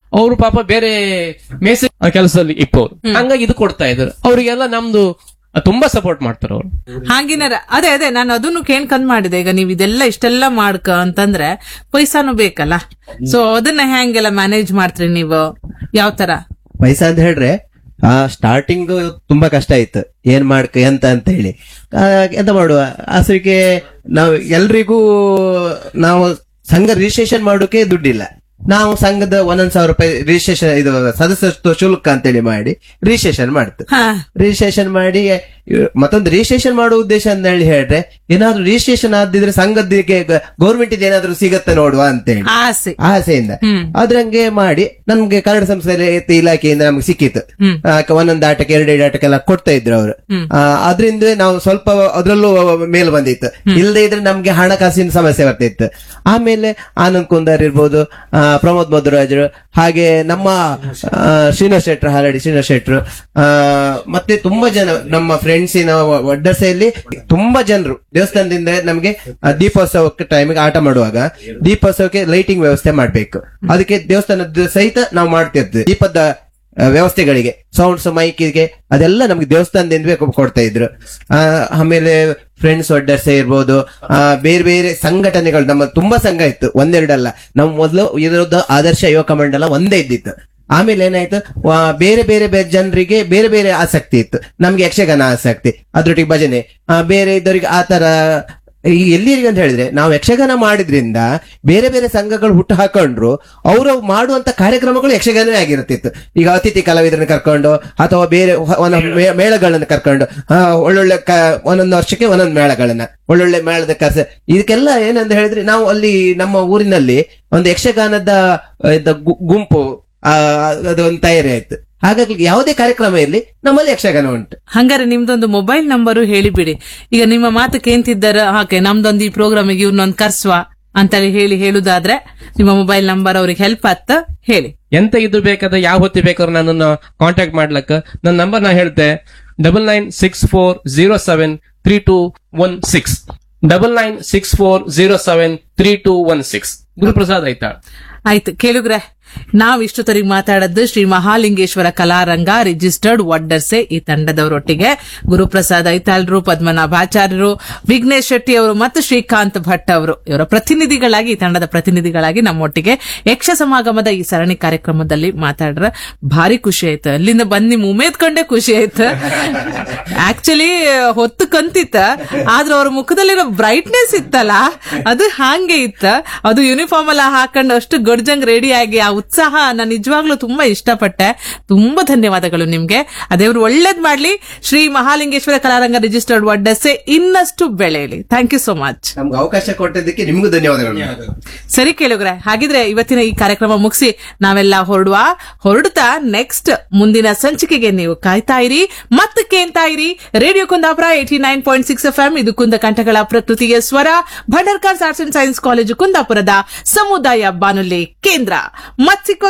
ಅವರು ಪಾಪ ಬೇರೆ ಮೇಸ ಕೆಲಸದಲ್ಲಿ ಇಪ್ಪವ್ರು ಹಂಗಾಗಿ ಇದು ಕೊಡ್ತಾ ಇದ್ರು ಅವರಿಗೆಲ್ಲ ನಮ್ದು ತುಂಬಾ ಸಪೋರ್ಟ್ ಮಾಡ್ತಾರೆ ಅವರು ಹಾಗಿನಾರ ಅದೇ ಅದೇ ನಾನು ಅದನ್ನು ಕೇಳ್ಕೊಂಡ್ ಮಾಡಿದೆ ಈಗ ನೀವು ಇದೆಲ್ಲ ಇಷ್ಟೆಲ್ಲ ಮಾಡ್ಕ ಅಂತಂದ್ರೆ ಪೈಸಾನು ಬೇಕಲ್ಲ ಸೊ ಅದನ್ನ ಹೆಂಗೆಲ್ಲ ಮ್ಯಾನೇಜ್ ಮಾಡ್ತೀರಿ ನೀವು ಯಾವ ತರ ಪೈಸಾ ಅಂತ ಹೇಳ್ರೆ ಆ ಸ್ಟಾರ್ಟಿಂಗ್ ತುಂಬಾ ಕಷ್ಟ ಆಯ್ತು ಏನ್ ಮಾಡ್ಕ ಎಂತ ಅಂತ ಹೇಳಿ ಆ, ಎಂತ ಮಾಡುವ ಅಸಲಿಗೆ ನಾವು ಎಲ್ರಿಗೂ ನಾವು ಸಂಘ ರಿಜಿಸ್ಟ್ರೇಷನ್ ಮಾಡೋಕೆ ದುಡ್ಡಿಲ್ಲ ನಾವು ಸಂಘದ ಒಂದೊಂದ್ ಸಾವಿರ ರೂಪಾಯಿ ರಿಜಿಸ್ಟ್ರೇಷನ್ ಇದು ಸದಸ್ಯತ್ವ ಶುಲ್ಕ ಅಂತೇಳಿ ಮಾಡಿ ರಿಜಿಸ್ಟ್ರೇಷನ್ ಮಾಡ್ತು ಹಾ ರಿಜಿಸ್ಟ್ರೇಷನ್ ಮಾಡಿ ಇವ್- ಮತ್ತೊಂದು ರಿಜಿಸ್ಟ್ರೇಷನ್ ಮಾಡೋ ಉದ್ದೇಶ ಅಂತ ಹೇಳಿ ಹೇಳ್ರೆ ಏನಾದ್ರೂ ರಿಜಿಸ್ಟ್ರೇಷನ್ ಆದಿದ್ರೆ ಸಂಘದಕ್ಕೆ ಗೌರ್ಮೆಂಟ್ ಏನಾದ್ರೂ ಸಿಗತ್ತೆ ನೋಡುವ ಅಂತೇಳಿ ಆಸೆ ಆಸೆಯಿಂದ ಹ್ಮ್. ಅದ್ರಂಗೆ ಮಾಡಿ ನಮ್ಗೆ ಕನ್ನಡ ಸಂಸ್ಥೆ ಇಲಾಖೆಯಿಂದ ನಮ್ಗೆ ಸಿಕ್ಕಿತ್ತು ಹ್ಮ್. ಆ, ಕ- ಒಂದೊಂದು ಆಟಕ್ಕೆ ಎರಡೆರಡು ಆಟಕ್ಕೆಲ್ಲ ಕೊಡ್ತಾ ಇದ್ರು ಅವರು ಹ್ಮ್. ಅದರಿಂದ ನಾವು ಸ್ವಲ್ಪ ಅದ್ರಲ್ಲೂ ಮೇಲ್ ಬಂದಿತ್ತು ಇಲ್ಲದೆ ಇದ್ರೆ ನಮ್ಗೆ ಹಣಕಾಸಿನ ಸಮಸ್ಯೆ ಬರ್ತಿತ್ತು ಆಮೇಲೆ ಆನಂದ್ ಕುಂದರ್ ಇರ್ಬೋದು ಆ, ಪ್ರಮೋದ್ ಮಧುರಾಜರು ಹಾಗೆ ನಮ್ಮ ಆ, ಶ್ರೀನಿವಾಸ್ ಶೆಟ್ರು ಹಾಲಡಿ ಶ್ರೀನಿವಾಸ್ ಶೆಟ್ರು ಆ, ಮತ್ತೆ ತುಂಬಾ ಜನ ನಮ್ಮ ಫ್ರೆಂಡ್ಸಿನ ಒಡ್ಡಸೆಯಲ್ಲಿ ತುಂಬಾ ಜನರು ದೇವಸ್ಥಾನದಿಂದ ನಮ್ಗೆ ಆ, ದೀಪೋತ್ಸವಕ್ಕೆ ಟೈಮಿಗೆ ಆಟ ಮಾಡುವಾಗ ದೀಪೋತ್ಸವಕ್ಕೆ ಲೈಟಿಂಗ್ ವ್ಯವಸ್ಥೆ ಮಾಡ್ಬೇಕು ಅದಕ್ಕೆ ದೇವಸ್ಥಾನದ ಸಹಿತ ನಾವು ಮಾಡ್ತಿರ್ತೀವಿ ದೀಪದ ಆ, ವ್ಯವಸ್ಥೆಗಳಿಗೆ ಸೌಂಡ್ಸ್ ಮೈಕಿಗೆ ಅದೆಲ್ಲ ನಮ್ಗೆ ದೇವಸ್ಥಾನದಿಂದ ಕೊ- ಕೊಡ್ತಾ ಇದ್ರು ಆ, ಆಮೇಲೆ ಫ್ರೆಂಡ್ಸ್ ಒಡ್ಡರ್ಸೆ ಇರ್ಬೋದು ಆ, ಬೇರೆ ಬೇರೆ ಸಂಘಟನೆಗಳು ನಮ್ಮ ತುಂಬಾ ಸಂಘ ಇತ್ತು ಒಂದೆರಡಲ್ಲ ನಾವು ಮೊದಲು ಇರೋದು ಆದರ್ಶ ಯುವಕ ಮಂಡಲ ಒಂದೇ ಇದ್ದಿತ್ತು ಆಮೇಲೆ ಏನಾಯ್ತು ವಾ- ಬೇರೆ ಬೇರೆ ಬೇರೆ ಜನರಿಗೆ ಬೇರೆ ಬೇರೆ ಆಸಕ್ತಿ ಇತ್ತು ನಮ್ಗೆ ಯಕ್ಷಗಾನ ಆಸಕ್ತಿ ಅದ್ರೊಟ್ಟಿಗೆ ಭಜನೆ ಆ, ಬೇರೆ ಇದ್ದವರಿಗೆ ಆ ತರ ಈ ಎಲ್ಲಿರಿಗೆ ಅಂತ ಹೇಳಿದ್ರೆ ನಾವು ಯಕ್ಷಗಾನ ಮಾಡಿದ್ರಿಂದ ಬೇರೆ ಬೇರೆ ಸಂಘಗಳು ಹುಟ್ಟು ಹಾಕೊಂಡ್ರು ಅವರು ಮಾಡುವಂತ ಕಾರ್ಯಕ್ರಮಗಳು ಯಕ್ಷಗಾನವೇ ಆಗಿರುತ್ತಿತ್ತು ಈಗ ಅತಿಥಿ ಕಲಾವಿದರನ್ನ ಕರ್ಕೊಂಡು ಅಥವಾ ಬೇರೆ ಹೊ- ಒಂದೊಂದು ಮೇ- ಮೇಳಗಳನ್ನ ಕರ್ಕೊಂಡು ಆ, ಒಳ್ಳೊಳ್ಳೆ ಕ- ಒಂದೊಂದು ವರ್ಷಕ್ಕೆ ಒಂದೊಂದು ಮೇಳಗಳನ್ನ ಒಳ್ಳೊಳ್ಳೆ ಮೇಳದ ಕರ್ಸ ಇದಕ್ಕೆಲ್ಲ ಏನಂತ ಹೇಳಿದ್ರೆ ನಾವು ಅಲ್ಲಿ ನಮ್ಮ ಊರಿನಲ್ಲಿ ಒಂದು ಯಕ್ಷಗಾನದ ಆ, ಇದ್ದ ಗು- ಗುಂಪು ಆ, ಅದೊಂದು ತಯಾರಿ ಆಯ್ತು ಹಾಗಾಗಿ ಯಾವುದೇ ಕಾರ್ಯಕ್ರಮ ಇರಲಿ ನಮ್ಮಲ್ಲಿ ಯಕ್ಷಗಾನ ಉಂಟು ಹಂಗಾರೆ ನಿಮ್ದೊಂದು ಮೊಬೈಲ್ ನಂಬರು ಹೇಳಿಬಿಡಿ ಈಗ ನಿಮ್ಮ ಮಾತು ಕೇಂತಿದ್ದಾರ ಹಾಗೆ ನಮ್ದೊಂದು ಈ ಪ್ರೋಗ್ರಾಮಿಗೆ ಇವ್ನೊಂದು ಕರ್ಸುವ ಅಂತೇಳಿ ಹೇಳಿ ಹೇಳುದಾದ್ರೆ ನಿಮ್ಮ ಮೊಬೈಲ್ ನಂಬರ್ ಅವ್ರಿಗೆ ಹೆಲ್ಪ್ ಆತ್ತ ಹೇಳಿ ಎಂತ ಇದು ಬೇಕಾದ್ರೆ ಯಾವ ಹೊತ್ತಿ ಬೇಕಾದ್ರೂ ನನ್ನನ್ನು ಕಾಂಟ್ಯಾಕ್ಟ್ ಮಾಡ್ಲಕ್ಕ ನನ್ನ ನಂಬರ್ ನಾ ಹೇಳ್ತೆ double nine six four zero seven three two one six double nine six four zero seven three two one six Guruprasad ಆಯ್ತಾ ಆಯ್ತು ಕೇಳುಗ್ರೆ ನಾವ್ ಇಷ್ಟು ತರಿಗೆ ಮಾತಾಡದ್ದು ಶ್ರೀ ಮಹಾಲಿಂಗೇಶ್ವರ ಕಲಾರಂಗ ರಿಜಿಸ್ಟರ್ಡ್ ವಡ್ಡರ್ಸೆ ಈ ತಂಡದವರೊಟ್ಟಿಗೆ ಗುರುಪ್ರಸಾದ್ ಐತಾಳ್ರು ಪದ್ಮನಾಭಾಚಾರ್ಯರು ವಿಘ್ನೇಶ್ ಶೆಟ್ಟಿ ಅವರು ಮತ್ತು ಶ್ರೀಕಾಂತ್ ಭಟ್ ಅವರು ಇವರ ಪ್ರತಿನಿಧಿಗಳಾಗಿ ಈ ತಂಡದ ಪ್ರತಿನಿಧಿಗಳಾಗಿ ನಮ್ಮೊಟ್ಟಿಗೆ ಯಕ್ಷ ಸಮಾಗಮದ ಈ ಸರಣಿ ಕಾರ್ಯಕ್ರಮದಲ್ಲಿ ಮಾತಾಡ್ರ ಭಾರಿ ಖುಷಿ ಆಯ್ತು ಅಲ್ಲಿಂದ ಬಂದ್ ನಿಮ್ ಉಮೇದ್ ಕಂಡೆ ಖುಷಿ ಆಯ್ತು ಆಕ್ಚುಲಿ ಹೊತ್ತು ಕಂತಿತ್ತ ಆದ್ರೆ ಅವ್ರ ಮುಖದಲ್ಲಿರೋ ಬ್ರೈಟ್ನೆಸ್ ಇತ್ತಲ್ಲ ಅದು ಹಾಗೆ ಇತ್ತ ಅದು ಯೂನಿಫಾರ್ಮ್ ಎಲ್ಲ ಹಾಕೊಂಡು ಅಷ್ಟು ಗಡ್ಜಂಗ್ ರೆಡಿ ಆಗಿ ಆ ಉತ್ಸಾಹ ನಾನು ನಿಜವಾಗ್ಲೂ ತುಂಬಾ ಇಷ್ಟಪಟ್ಟೆ ತುಂಬಾ ಧನ್ಯವಾದಗಳು ನಿಮ್ಗೆ ಅದೇವ್ರು ಒಳ್ಳೇದ್ ಮಾಡ್ಲಿ ಶ್ರೀ ಮಹಾಲಿಂಗೇಶ್ವರ ಕಲಾರಂಗ ರಿಜಿಸ್ಟರ್ಡ್ ವಡ್ಡಸೆ ಇನ್ನಷ್ಟು ಬೆಳೆಯಲಿ ಥ್ಯಾಂಕ್ ಯು ಸೋ ಮಚ್ ನಮ್ಗೆ ಅವಕಾಶ ಕೊಟ್ಟಿದ್ದಕ್ಕೆ ನಿಮಗೂ ಧನ್ಯವಾದಗಳು ಸರಿ ಕೇಳುಗ್ರೆ ಹಾಗಿದ್ರೆ ಇವತ್ತಿನ ಈ ಕಾರ್ಯಕ್ರಮ ಮುಗಿಸಿ ನಾವೆಲ್ಲ ಹೊರಡುವ ಹೊರಡುತ್ತಾ ನೆಕ್ಸ್ಟ್ ಮುಂದಿನ ಸಂಚಿಕೆಗೆ ನೀವು ಕಾಯ್ತಾ ಇರಿ ಮತ್ತೆ ಕೇಳ್ತಾ ಇರಿ radio Kundapura eighty nine point six F M ಇದು ಕುಂದ ಕಂಠಗಳ ಪ್ರಕೃತಿಯ ಸ್ವರ Bhandarkar arts and science college ಕುಂದಾಪುರದ ಸಮುದಾಯ ಬಾನುಲಿ ಕೇಂದ್ರ ಮತ್ಸಿಕೋ